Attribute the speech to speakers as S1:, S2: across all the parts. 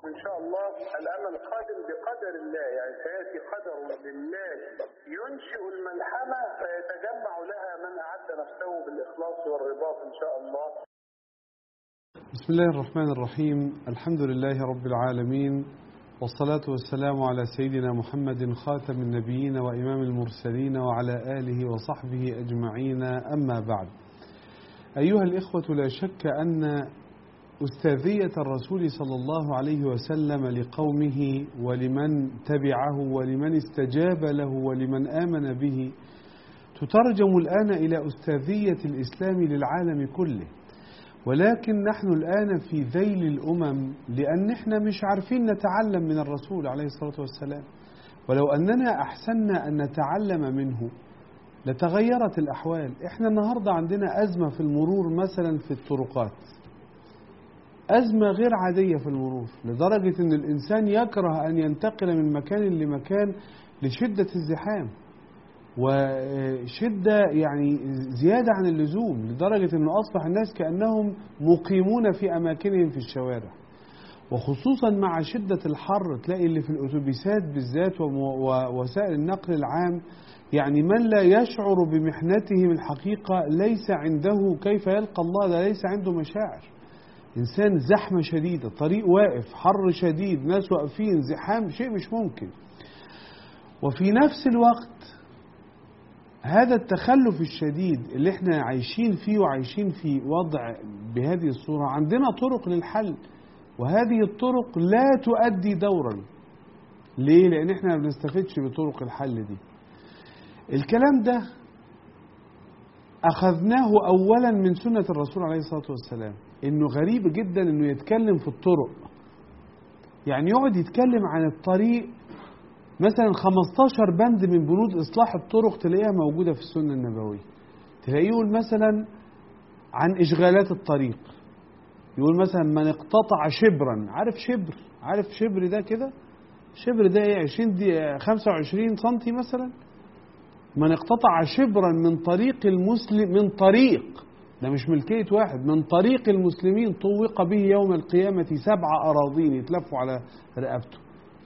S1: إن شاء الله الأمل قادم بقدر الله يعني سيأتي قدر لله ينشئ الملحمة فيتجمع لها من أعد نفسه بالإخلاص والرباط إن شاء الله
S2: بسم الله الرحمن الرحيم الحمد لله رب العالمين والصلاة والسلام على سيدنا محمد خاتم النبيين وإمام المرسلين وعلى آله وصحبه أجمعين أما بعد أيها الإخوة لا شك أن أستاذية الرسول صلى الله عليه وسلم لقومه ولمن تبعه ولمن استجاب له ولمن آمن به تترجم الآن إلى أستاذية الإسلام للعالم كله ولكن نحن الآن في ذيل الأمم لأن احنا مش عارفين نتعلم من الرسول عليه الصلاة والسلام ولو أننا أحسننا أن نتعلم منه لتغيرت الأحوال احنا النهاردة عندنا أزمة في المرور مثلا في الطرقات أزمة غير عادية في المرور لدرجة أن الإنسان يكره أن ينتقل من مكان لمكان لشدة الزحام وشدة يعني زيادة عن اللزوم لدرجة أنه أصبح الناس كأنهم مقيمون في أماكنهم في الشوارع وخصوصا مع شدة الحر تلاقي اللي في الأتوبيسات بالذات ووسائل النقل العام يعني من لا يشعر بمحنتهم الحقيقة ليس عنده كيف يلقى الله ده ليس عنده مشاعر إنسان زحمة شديدة طريق واقف حر شديد ناس واقفين زحام شيء مش ممكن وفي نفس الوقت هذا التخلف الشديد اللي احنا عايشين فيه وعايشين في وضع بهذه الصورة عندنا طرق للحل وهذه الطرق لا تؤدي دورا ليه؟ لأن احنا ما بنستفدش بطرق الحل دي الكلام ده أخذناه أولا من سنة الرسول عليه الصلاة والسلام إنه غريب جدا إنه يتكلم في الطرق يعني يقعد يتكلم عن الطريق مثلا 15 بند من بنود إصلاح الطرق تلاقيها موجودة في السنة النبوية تلاقيه يقول مثلا عن إشغالات الطريق يقول مثلا من اقتطع شبرا عارف شبر عارف شبر ده كده شبر ده ايه 20 دي 25 سنتي مثلا من اقتطع شبرا من طريق المسلم من طريق ده مش ملكية واحد من طريق المسلمين طوق به يوم القيامة سبع أراضين يتلفوا على رقبته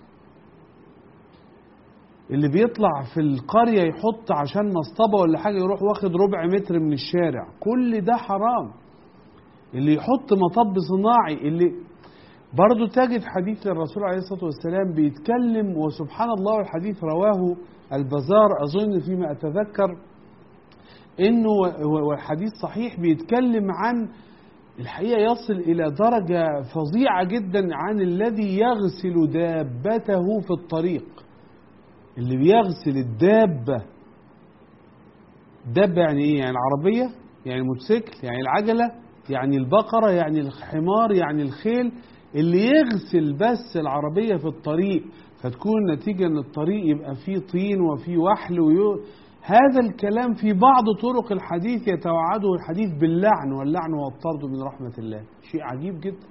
S2: اللي بيطلع في القرية يحط عشان مصطبة ولا حاجة يروح واخد ربع متر من الشارع كل ده حرام اللي يحط مطب صناعي اللي برضه تجد حديث للرسول عليه الصلاة والسلام بيتكلم وسبحان الله الحديث رواه البزار أظن فيما أتذكر إنه والحديث صحيح بيتكلم عن الحقيقة يصل إلى درجة فظيعة جدا عن الذي يغسل دابته في الطريق اللي بيغسل الدابة دابة يعني إيه؟ يعني العربية يعني الموتوسيكل يعني العجلة يعني البقرة يعني الحمار يعني الخيل اللي يغسل بس العربية في الطريق فتكون النتيجة ان الطريق يبقى فيه طين وفيه وحل ويو هذا الكلام في بعض طرق الحديث يتوعده الحديث باللعن واللعن هو الطرد من رحمة الله شيء عجيب جدا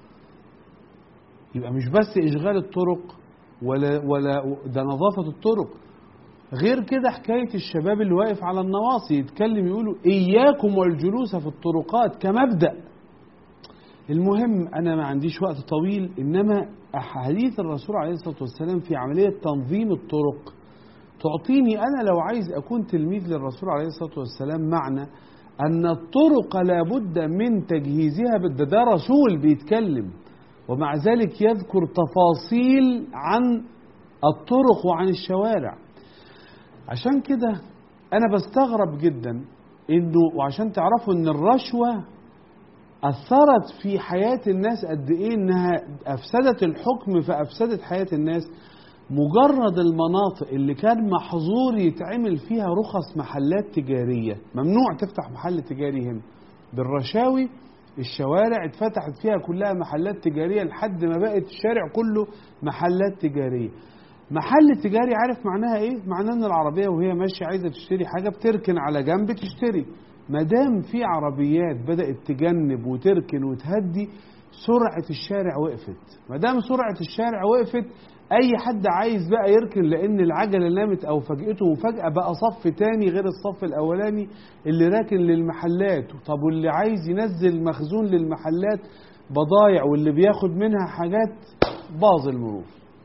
S2: يبقى مش بس إشغال الطرق ولا ولا ده نظافة الطرق غير كده حكاية الشباب اللي واقف على النواصي يتكلم يقولوا إياكم والجلوس في الطرقات كمبدأ المهم أنا ما عنديش وقت طويل إنما أحاديث الرسول عليه الصلاة والسلام في عملية تنظيم الطرق تعطيني أنا لو عايز أكون تلميذ للرسول عليه الصلاة والسلام معنى أن الطرق لابد من تجهيزها ده, ده رسول بيتكلم ومع ذلك يذكر تفاصيل عن الطرق وعن الشوارع عشان كده أنا بستغرب جدا إنه وعشان تعرفوا إن الرشوة أثرت في حياة الناس قد إيه إنها أفسدت الحكم فأفسدت حياة الناس مجرد المناطق اللي كان محظور يتعمل فيها رخص محلات تجارية ممنوع تفتح محل تجاري هنا بالرشاوي الشوارع اتفتحت فيها كلها محلات تجارية لحد ما بقت الشارع كله محلات تجارية محل تجاري عارف معناها ايه معناه ان العربية وهي ماشية عايزة تشتري حاجة بتركن على جنب تشتري ما دام في عربيات بدأت تجنب وتركن وتهدي سرعة الشارع وقفت ما دام سرعة الشارع وقفت اي حد عايز بقى يركن لان العجله نامت او فاجئته وفجاه بقى صف تاني غير الصف الاولاني اللي راكن للمحلات طب واللي عايز ينزل مخزون للمحلات بضايع واللي بياخد منها حاجات باظ المرور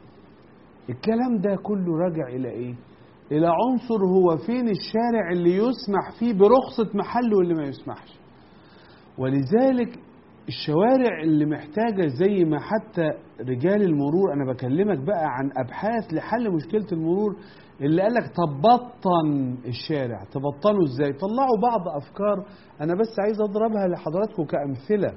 S2: الكلام ده كله راجع الى ايه الى عنصر هو فين الشارع اللي يسمح فيه برخصة محل واللي ما يسمحش ولذلك الشوارع اللي محتاجة زي ما حتى رجال المرور أنا بكلمك بقى عن أبحاث لحل مشكلة المرور اللي قالك طب بطن الشارع تبطنه ازاي طلعوا بعض أفكار أنا بس عايز أضربها لحضراتكم كأمثلة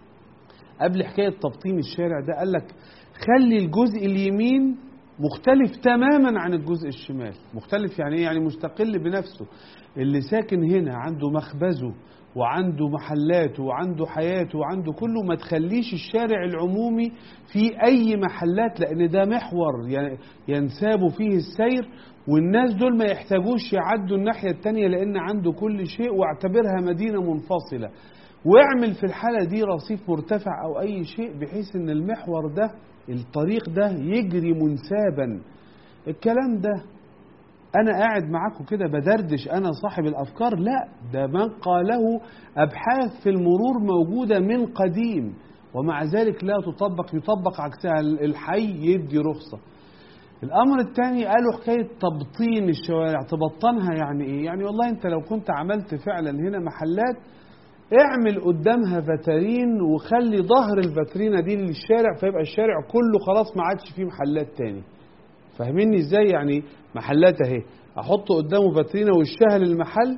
S2: قبل حكاية تبطين الشارع ده قالك خلي الجزء اليمين مختلف تماما عن الجزء الشمال مختلف يعني ايه يعني مستقل بنفسه اللي ساكن هنا عنده مخبزه وعنده محلاته وعنده حياته وعنده كله ما تخليش الشارع العمومي في اي محلات لان ده محور يعني ينساب فيه السير والناس دول ما يحتاجوش يعدوا الناحية التانية لان عنده كل شيء واعتبرها مدينة منفصلة واعمل في الحالة دي رصيف مرتفع او اي شيء بحيث ان المحور ده الطريق ده يجري منسابا الكلام ده انا قاعد معاكم كده بدردش انا صاحب الافكار لا ده من قاله ابحاث في المرور موجوده من قديم ومع ذلك لا تطبق يطبق عكسها الحي يدي رخصه الامر الثاني قالوا حكايه تبطين الشوارع تبطنها يعني ايه يعني والله انت لو كنت عملت فعلا هنا محلات اعمل قدامها فاترين وخلي ظهر الفاترينه دي للشارع فيبقى الشارع كله خلاص ما عادش فيه محلات تاني فاهميني ازاي يعني محلات اهي احط قدامه فاترينه وشها للمحل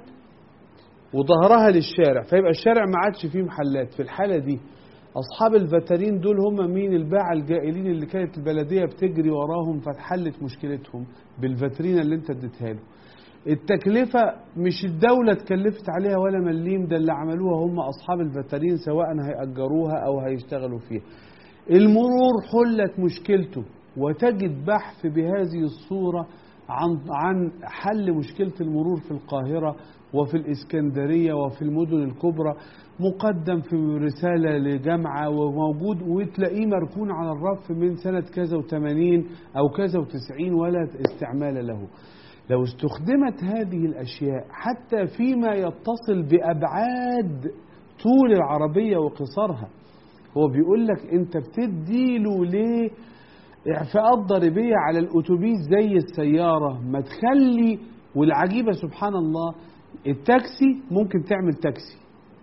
S2: وظهرها للشارع فيبقى الشارع ما عادش فيه محلات في الحاله دي اصحاب الفاترين دول هم مين الباعة الجائلين اللي كانت البلديه بتجري وراهم فاتحلت مشكلتهم بالفاترينه اللي انت اديتها له التكلفة مش الدولة اتكلفت عليها ولا مليم ده اللي عملوها هم أصحاب الفاترين سواء هيأجروها أو هيشتغلوا فيها المرور حلت مشكلته وتجد بحث بهذه الصورة عن عن حل مشكلة المرور في القاهرة وفي الإسكندرية وفي المدن الكبرى مقدم في رسالة لجامعة وموجود وتلاقيه مركون على الرف من سنة كذا وثمانين أو كذا وتسعين ولا استعمال له لو استخدمت هذه الأشياء حتى فيما يتصل بأبعاد طول العربية وقصرها هو بيقول لك أنت بتدي له ليه إعفاءات ضريبية على الأتوبيس زي السيارة ما تخلي والعجيبة سبحان الله التاكسي ممكن تعمل تاكسي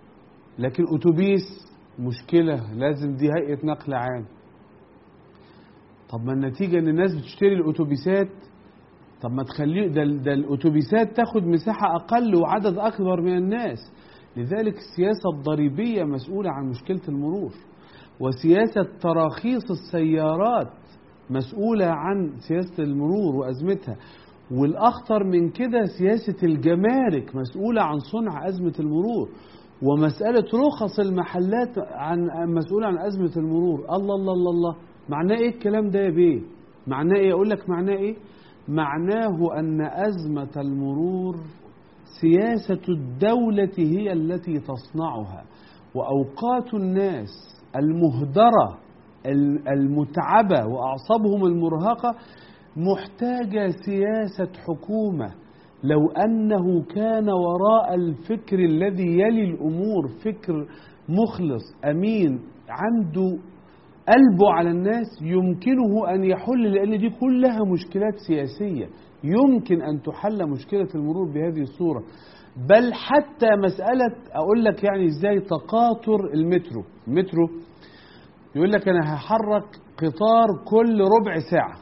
S2: لكن أتوبيس مشكلة لازم دي هيئة نقل عام طب ما النتيجة ان الناس بتشتري الأتوبيسات طب ما تخليه ده, ده الأتوبيسات تاخد مساحة أقل وعدد أكبر من الناس لذلك السياسة الضريبية مسؤولة عن مشكلة المرور وسياسة تراخيص السيارات مسؤولة عن سياسة المرور وأزمتها والأخطر من كده سياسة الجمارك مسؤولة عن صنع أزمة المرور ومسألة رخص المحلات عن مسؤولة عن أزمة المرور الله الله الله الله معناه إيه الكلام ده يا بيه معناه إيه أقول لك معناه إيه معناه أن أزمة المرور سياسة الدولة هي التي تصنعها وأوقات الناس المهدرة المتعبة وأعصابهم المرهقة محتاجة سياسة حكومة لو أنه كان وراء الفكر الذي يلي الأمور فكر مخلص أمين عنده قلبه على الناس يمكنه أن يحل لأن دي كلها مشكلات سياسية يمكن أن تحل مشكلة المرور بهذه الصورة بل حتى مسألة أقول لك يعني إزاي تقاطر المترو المترو يقول لك أنا هحرك قطار كل ربع ساعة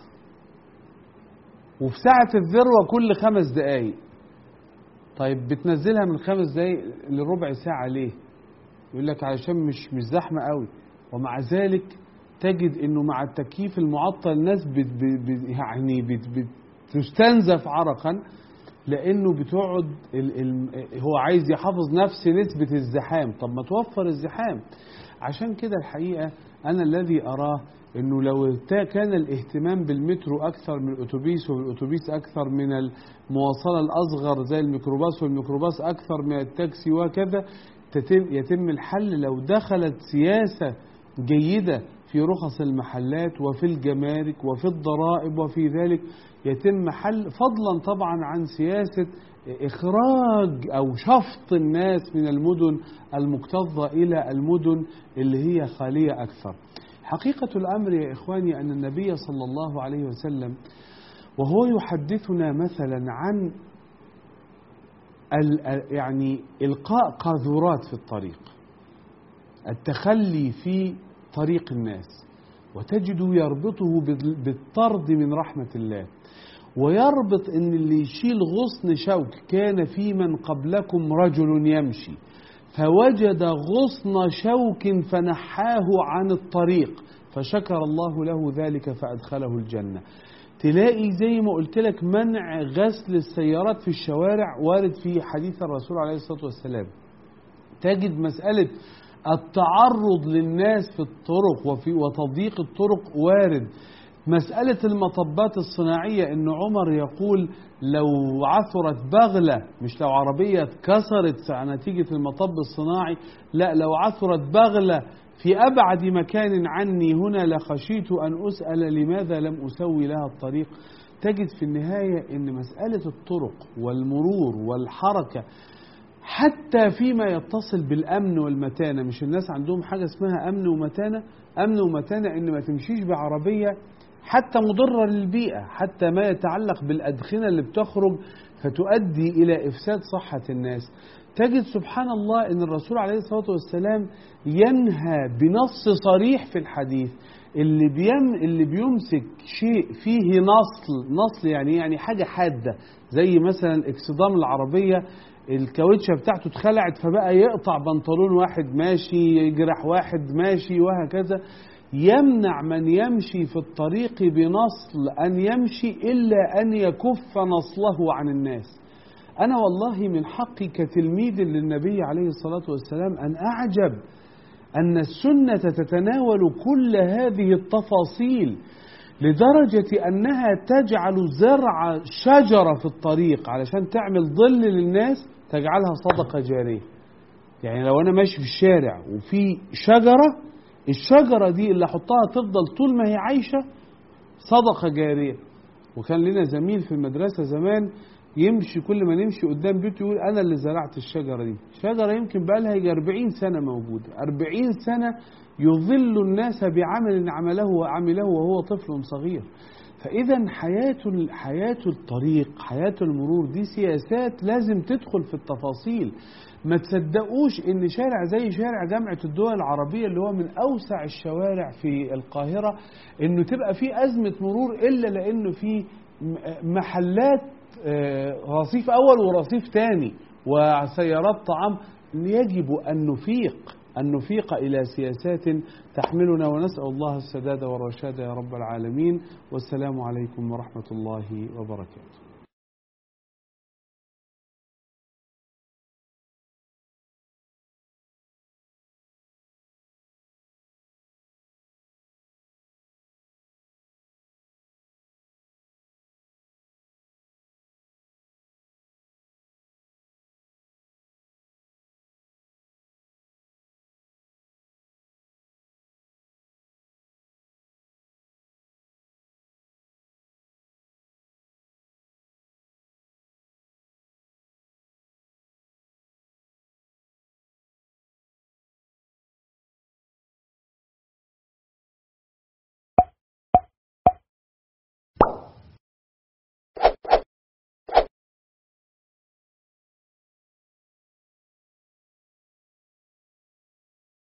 S2: وفي ساعة الذروة كل خمس دقايق طيب بتنزلها من خمس دقايق لربع ساعة ليه يقول لك علشان مش مش زحمة قوي ومع ذلك تجد انه مع التكييف المعطل الناس بت بت يعني بت بتستنزف عرقا لانه بتقعد ال ال هو عايز يحافظ نفس نسبة الزحام طب ما توفر الزحام عشان كده الحقيقة انا الذي اراه انه لو كان الاهتمام بالمترو اكثر من الاتوبيس والاتوبيس اكثر من المواصله الاصغر زي الميكروباص والميكروباص اكثر من التاكسي وكذا يتم الحل لو دخلت سياسه جيده في رخص المحلات وفي الجمارك وفي الضرائب وفي ذلك يتم حل فضلا طبعا عن سياسه اخراج او شفط الناس من المدن المكتظه الى المدن اللي هي خاليه اكثر حقيقة الأمر يا إخواني أن النبي صلى الله عليه وسلم وهو يحدثنا مثلا عن ال- يعني إلقاء قاذورات في الطريق التخلي في طريق الناس وتجد يربطه بال- بالطرد من رحمة الله ويربط ان اللي يشيل غصن شوك كان في من قبلكم رجل يمشي فوجد غصن شوك فنحاه عن الطريق فشكر الله له ذلك فأدخله الجنة تلاقي زي ما قلت لك منع غسل السيارات في الشوارع وارد في حديث الرسول عليه الصلاة والسلام تجد مسألة التعرض للناس في الطرق وفي وتضييق الطرق وارد مسألة المطبات الصناعية إن عمر يقول لو عثرت بغلة مش لو عربية اتكسرت نتيجة المطب الصناعي لا لو عثرت بغلة في أبعد مكان عني هنا لخشيت أن أسأل لماذا لم أسوي لها الطريق تجد في النهاية أن مسألة الطرق والمرور والحركة حتى فيما يتصل بالأمن والمتانة مش الناس عندهم حاجة اسمها أمن ومتانة أمن ومتانة إن ما تمشيش بعربية حتى مضرة للبيئة حتى ما يتعلق بالأدخنة اللي بتخرج فتؤدي إلى إفساد صحة الناس تجد سبحان الله أن الرسول عليه الصلاة والسلام ينهى بنص صريح في الحديث اللي بيم اللي بيمسك شيء فيه نصل نصل يعني يعني حاجة حادة زي مثلا اكسدام العربية الكاوتشة بتاعته اتخلعت فبقى يقطع بنطلون واحد ماشي يجرح واحد ماشي وهكذا يمنع من يمشي في الطريق بنصل أن يمشي إلا أن يكف نصله عن الناس أنا والله من حقي كتلميذ للنبي عليه الصلاة والسلام أن أعجب أن السنة تتناول كل هذه التفاصيل لدرجة أنها تجعل زرع شجرة في الطريق علشان تعمل ظل للناس تجعلها صدقة جارية يعني لو أنا ماشي في الشارع وفي شجرة الشجرة دي اللي أحطها تفضل طول ما هي عايشة صدقة جارية وكان لنا زميل في المدرسة زمان يمشي كل ما نمشي قدام بيته يقول أنا اللي زرعت الشجرة دي شجرة يمكن بقى لها يجي 40 سنة موجودة 40 سنة يظل الناس بعمل عمله وعمله وهو طفل صغير فإذا حياة حياة الطريق حياة المرور دي سياسات لازم تدخل في التفاصيل ما تصدقوش ان شارع زي شارع جامعة الدول العربية اللي هو من اوسع الشوارع في القاهرة انه تبقى فيه ازمة مرور الا لانه فيه محلات رصيف اول ورصيف تاني وسيارات طعام يجب ان نفيق أن نفيق إلى سياسات تحملنا ونسأل الله السداد والرشاد يا رب العالمين والسلام عليكم ورحمة الله وبركاته